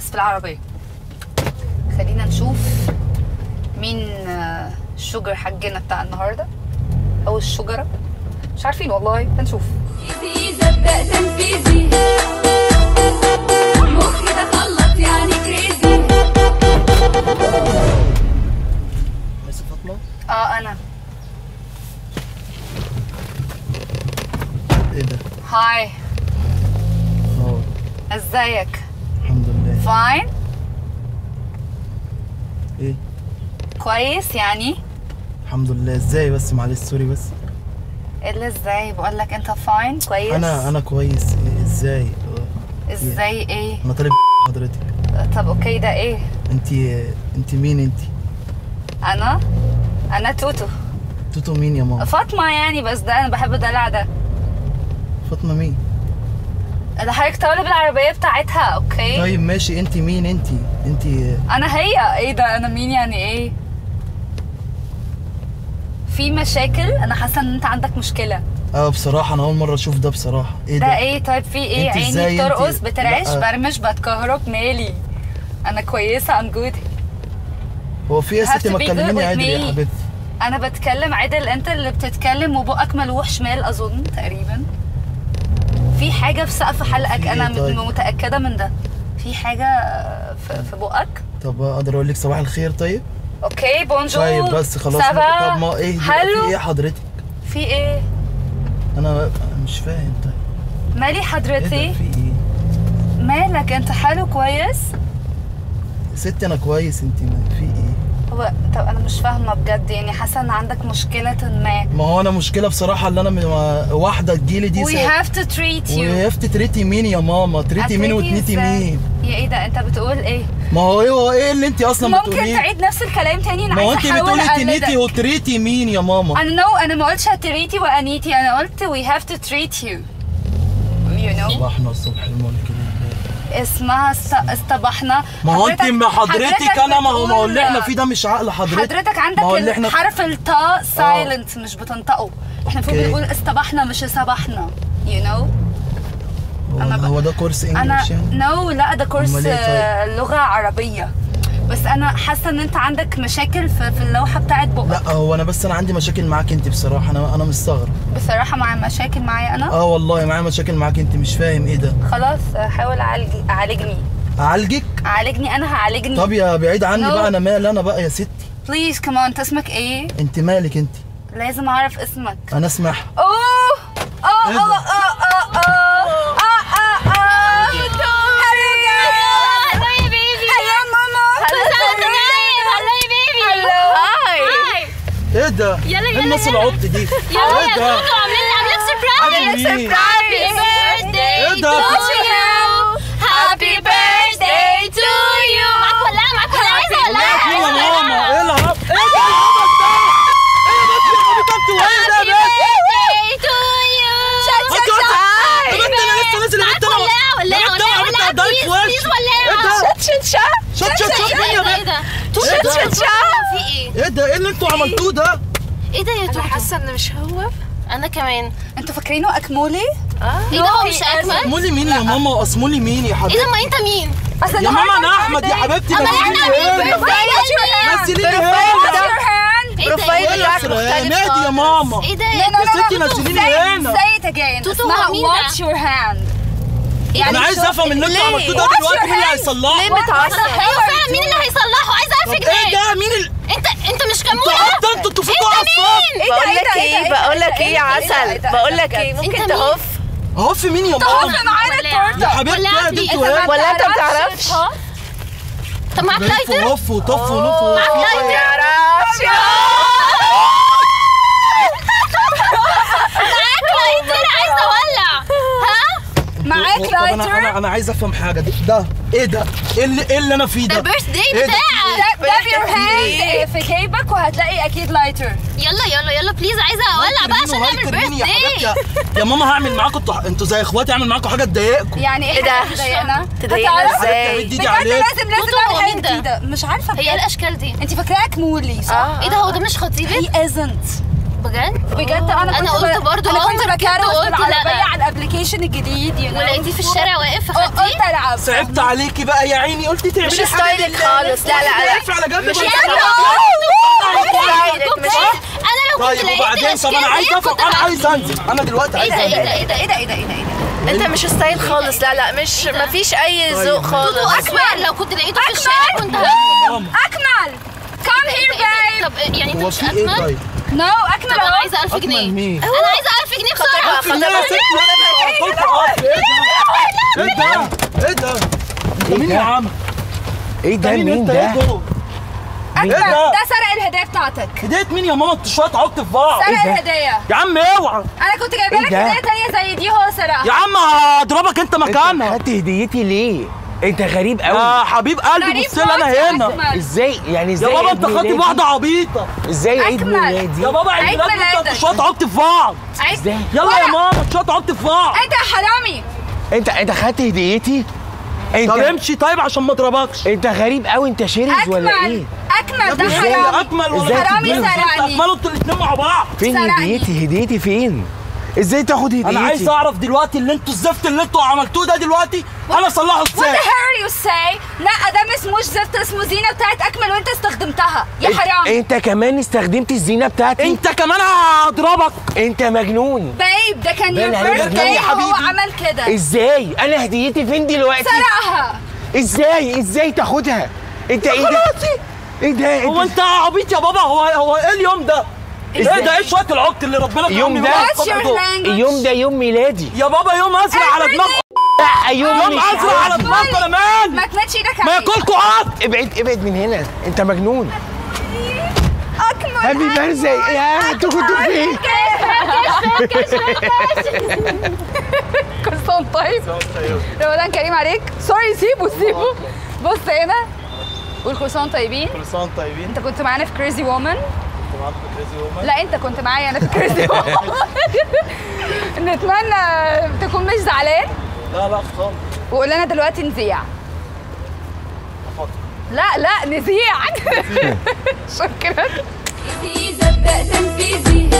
بس في العربيه خلينا نشوف مين آه، الشجر حجنا بتاع النهارده او الشجره مش عارفين والله هنشوف تنفيذي ابدا تنفيذي مخي تخلط يعني كريزي ميس فاطمه اه انا ايه ده هاي اه ازيك الحمد لله فاين ايه كويس يعني الحمد لله ازاي بس معلش سوري بس الا ازاي بقول لك انت فاين كويس انا انا كويس إيه ازاي آه، ازاي ايه انا طالب حضرتك طب اوكي ده ايه انت انت مين انت انا انا توتو توتو مين يا ماما فاطمه يعني بس ده انا بحب الدلع ده فاطمه مين ده حضرتك طالب العربيه بتاعتها اوكي طيب ماشي انت مين انت انت انا هي ايه ده انا مين يعني ايه في مشاكل انا حاسه ان انت عندك مشكله اه بصراحه انا اول مره اشوف ده بصراحه ايه ده ده ايه طيب في ايه انت عيني ازاي انت- بترقص بترعش لا. برمش بتكهرب مالي انا كويسه ام جود هو في يا have ستي to ما be good تكلميني with عادي يا me. حبيبتي انا بتكلم عدل انت اللي بتتكلم وبقك ملوح شمال اظن تقريبا في حاجه في سقف حلقك في انا ايه طيب؟ م- متاكده من ده في حاجه في, في بقك طب اقدر اقول لك صباح الخير طيب اوكي بونجور طيب بس خلاص سافا طب ما ايه ده؟ في حلو ايه حضرتك في ايه انا أنا مش فاهم طيب مالي ايه ده حضرتي في ايه مالك انت حلو كويس ستي انا كويس انت ما في ايه هو طب انا مش فاهمه بجد يعني حاسه ان عندك مشكله ما ما هو انا مشكله بصراحه اللي انا م- ما- واحده تجيلي دي we have to treat you وقفت تريتي مين يا ماما تريتي مين هتريتي وتنيتي ازاي؟ مين يا ايه ده انت بتقول ايه ما هو ايه هو ايه اللي انت اصلا ممكن بتقوليه تعيد نفس الكلام تاني انا ما هو عايزه انت احاول بتقولي تنيتي اقلدك وتريتي مين يا ماما انا نو انا ما قلتش هتريتي وانيتي انا قلت we have to treat you you know صباحنا الصبح الملك لله اسمها است... استبحنا ما هو انت ما حضرتك انا ما هو ما هو اللي بتقول- احنا فيه ده مش عقل حضرتك حضرتك ما عندك هو اللي احنا حرف الطاء سايلنت مش بتنطقه احنا المفروض اوكي. بنقول استبحنا مش سبحنا you know هو, أنا ب- هو ده كورس انا انجلش يعني نو لا ده كورس أمال إيه طيب؟ آه، لغه عربيه بس انا حاسه ان انت عندك مشاكل في, في اللوحه بتاعت بقك لا هو انا بس انا عندي مشاكل معاك انت بصراحه انا انا مستغرب بصراحه مع مشاكل معايا انا اه والله معايا مشاكل معاك انت مش فاهم ايه ده خلاص آه، حاول اعالج عالجني اعالجك عالجني انا هعالجني طب يا بعيد عني No. بقى انا مال انا بقى يا ستي بليز كمان انت اسمك ايه انت مالك انت لازم اعرف اسمك انا اسمح اوه اه إيه اه ده؟ اه اه اه اه اه Hello guys. Hello mama. ايه ده يلا، ايه يلا، الناس يلا. العبط دي يلا ايه يا ده توتو عاملين عاملين سربرايز عامل مين؟ هابي بيرثداي ايه ده؟ هابي بيرثداي تو يو معاك ولا معاك ولا عايزه ولا لا يا ماما ايه العبط ايه ده العبط ده ايه بس يا حبيبتي انت وايه ده يا بنت بيرثداي تو يو انت يا بنت انا لسه نازل يا بنت انا ولا يا ولا بنت ولا انا عملت ولا هدايك بليز وش بليز ولا ايه ده شت شت شط شط شط مين يا ايه بنت ده ايه ده في ايه ايه ده ايه اللي انتوا عملتوه ده ايه ده يا توتو حاسه ان مش هو انا كمان انتوا فاكرينه اكمولي؟ ايه ده هو مش اكمل اسمولي مين يا ماما واسمولي مين يا ايه حبيبتي ده ما انت مين اصل يا ماما انا احمد يا حبيبتي امال نزليني احنا مين هنا بيرثداي نزليني هنا ايه ده بروفايل ايه ده بتاعك يا مختلف نادي يا خالص. ماما ايه ده يا ستي نزليني هنا say it again توتو اسمها هو مين ده؟ watch your hand انا عايز افهم اللي انتوا عملتوه ده Watch دلوقتي your مين اللي hand. هيصلحه ليه متعصب ايوه فعلا مين اللي هيصلحه عايزه طب اعرف ايه جنيه ده مين ال... انت انت مش انتوا كمونه عبط انتوا انتوا فيكوا اعصاب بقول لك ايه بقول لك ايه يا عسل بقول لك ايه ممكن انت تهف اهو في مين يا ماما معانا التورته يا حبيبتي ولا يا دي عقلي. انتوا ايه ولا انت بتعرفش طب معاك لايتر وف وطف ونف معاك وف لايتر تعرفش معاك لايتر عايزه اولع ها معاك طب انا انا لايتر انا عايز افهم حاجه ده ده ايه ده ايه اللي ايه اللي انا فيه ده ده البيرث داي إيه ده؟ بتاعك داب يور هاند في جيبك وهتلاقي اكيد لايتر يلا يلا يلا بليز عايزه اولع بقى عشان نعمل هايتر مين بيرث يا داي حبيبتي يا- يا ماما هعمل معاكم انتوا انتوا زي اخواتي اعمل معاكم حاجه تضايقكم يعني ايه إيه ده؟ حاجة تضايقنا تضايقنا هتعرف؟ ازاي؟ حبيبتي بجد ايدي عليك لازم لازم توتو نعمل هو حاجه مين ده؟ جديده مش عارفه هي ايه بجد. الاشكال دي انت فاكراها كمولي صح؟ اه ايه ده هو ده مش خطيبك he isn't بجد بجد انا أنا كنت قلت ب- برضو انا اه، كنت وأنت بكروس قلت لا. بالعربيه على الابلكيشن الجديد you know. ولقيتيه في الشارع واقف اه، فخدتيه قلت العب صعبت عليكي بقى يا عيني قلت تعملي مش حاجة ستايلك لله. خالص لا لا لا اقف على جنب مش بقى. ستايلك مش انا لو كنت طيب لقيت وبعدين طب انا عايز الاشكال دي افهم كنت انا هعمل. عايز انزل انا دلوقتي ايه عايز ده ايه انزل ده ايه ده ايه ده ايه ده ايه ده انت مش ستايل خالص لا لا مش مفيش اي ذوق خالص اكمل لو كنت لقيته في الشارع كنت هعمل. ماما اكمل come here babe طب يعني انت هو مش في ايه اكمل طيب؟ no اكمل طب انا اهو عايزه 1000 جنيه أكمل مين؟ انا عايزه 1000 جنيه بسرعه خطيبها لا يا ست خطيبها لا ايه ده؟ ايه ده؟ انت مين يا عم؟ ايه ده مين مين انت؟ ده؟ ايه دول؟ اكمل إيه ده؟ ده سرق الهديه بتاعتك هدية مين يا ماما انتوا شويه عبط في بعض سرق ده؟ الهديه يا عم اوعى انا كنت جايبه إيه لك ده؟ هديه تانية زي دي هو سرقها يا عم هضربك انت انت مكانها خدت هديتي ليه؟ انت غريب قوي يا حبيب قلبي غريب بص لي انا موت يا هنا أكمل. ازاي يعني يا ازاي بابا عيد انت خاطب ميلادي؟ واحده عبيطه ازاي عيد أكمل. ميلادي؟ يا بابا عيد عيد ميلادك انت ميلادك. شويه عبط في بعض عايز ازاي؟ يلا يا ولا. ماما شويه عبط في بعض انت يا حرامي انت انت خدت هديتي؟ انت طب امشي طيب عشان ما اضربكش انت غريب قوي انت شرس ولا اكمل ايه؟ اكمل ده ازاي حرامي اكمل ولا ازاي حرامي تديله؟ سرقني اكملوا انتوا الاثنين مع بعض فين سرقني. هديتي؟ هديتي فين؟ ازاي تاخد هديتي؟ انا عايز اعرف دلوقتي اللي انتوا الزفت اللي انتوا عملتوه ده دلوقتي انا اصلحه What ازاي the hell you say؟ لا ده ما اسموش زفت اسمه زينة بتاعت أكمل وأنت استخدمتها يا حرام انت كمان استخدمت الزينه بتاعتي انت كمان هضربك انت مجنون بيب ده كان باين your عليك birthday يا وهو حبيبي. عمل كده ازاي انا هديتي فين دلوقتي سرقها ازاي ازاي تاخدها انت ايه ده خلاصي ايه ده هو انت انت عبيط يا بابا هو هو ايه اليوم ده ايه ازاي؟ ده ايه شويه العبط اللي ربنا يوم كرمني ده؟ بيه What's الصبح your دول؟ language؟ اليوم ده يوم ميلادي يا بابا يوم ازرق على Every دماغ لا يوم يوم مش ازرق على عادي. دماغ كمان ما تمدش ايدك ما عليه ياكلكوا عط ابعد ابعد من هنا انت مجنون أكمل هابي بيرثدي يا انتوا كنتوا فين كل سنة وأنت طيب رمضان كريم عليك سوري سيبه سيبه بص هنا قول كل سنة وأنتم طيبين كل سنه وانتم طيبين انت كنت معانا في كريزي وومن كنت معاكم في كريزي وومن لا انت كنت معايا انا في كريزي وومن نتمنى تكون مش زعلان لا لا خالص وقول لنا دلوقتي نذيع لا لا نذيع شكرا تنفيذ ابدأ تنفيذي